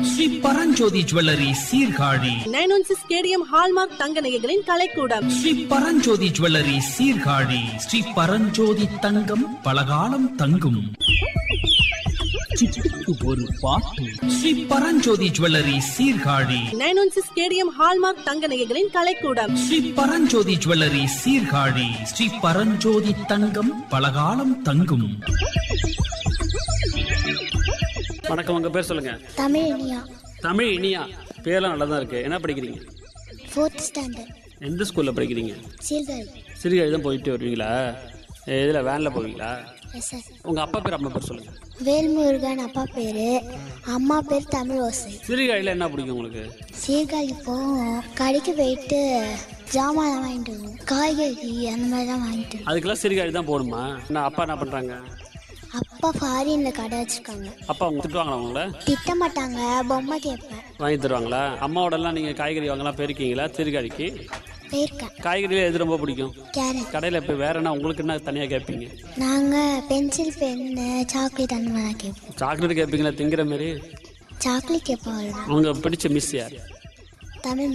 Sri Paranjothi jewellery Sirkazhi nine one six KDM hallmark தங்க நகைகளின் கலைக்கூடம் ஸ்ரீ பரஞ்சோதி ஜுவல்லரி சீர்காழி ஸ்ரீ பரஞ்சோதி தங்கம் பலகாலம் தங்கும் சிட்டுக்கு ஒரு பாட்டு Sri Paranjothi jewellery Sirkazhi nine one six KDM hallmark தங்க நகைகளின் கலைக்கூடம் ஸ்ரீ பரஞ்சோதி ஜுவல்லரி சீர்காழி ஸ்ரீ பரஞ்சோதி தங்கம் பலகாலம் தங்கும் வணக்கம் உங்க பேர் சொல்லுங்க தமிழ் இனியா தமிழ் இனியா பேர்லாம் நல்லா தான் இருக்கு என்ன படிக்கிறீங்க ஃபோர்த் ஸ்டாண்டர்ட் எந்த ஸ்கூல்ல படிக்கிறீங்க சீர்காழி சிறுகாழி தான் போயிட்டு வருவீங்களா இதில் வேனில் போவீங்களா எஸ் சார் உங்க அப்பா பேர் அம்மா பேர் சொல்லுங்க வேல்முருகன் அப்பா பேர் அம்மா பேர் தமிழ் ஓசை சிறுகாழியில் என்ன பிடிக்கும் உங்களுக்கு சீர்காழி போவோம் கடைக்கு போயிட்டு ஜாமான் வாங்கிட்டு வருவோம் காய்கறி அந்த மாதிரி தான் வாங்கிட்டு வருவோம் அதுக்கெல்லாம் சிறுகாழி தான் போகணுமா என்ன அப்பா என்ன பண்றாங்க அப்பா ஃபாரினில் கடை வச்சுருக்காங்க அப்பா அவங்க திட்டுவாங்களா உங்களை திட்ட மாட்டாங்க பொம்மை கேட்பேன் வாங்கி தருவாங்களா அம்மாவோடலாம் நீங்கள் காய்கறி வாங்கலாம் போயிருக்கீங்களா சிறுகாழிக்கு போயிருக்கேன் காய்கறியில் எது ரொம்ப பிடிக்கும் கேரட் கடையில் இப்போ வேற என்ன உங்களுக்கு என்ன தனியாக கேட்பீங்க நாங்கள் பென்சில் பென்னு சாக்லேட் அந்த மாதிரி தான் கேட்போம் சாக்லேட் கேட்பீங்களா திங்கிற மாதிரி சாக்லேட் கேட்போம் அவ்வளோதான் அவங்க பிடிச்ச மிஸ் யார் தமிழ்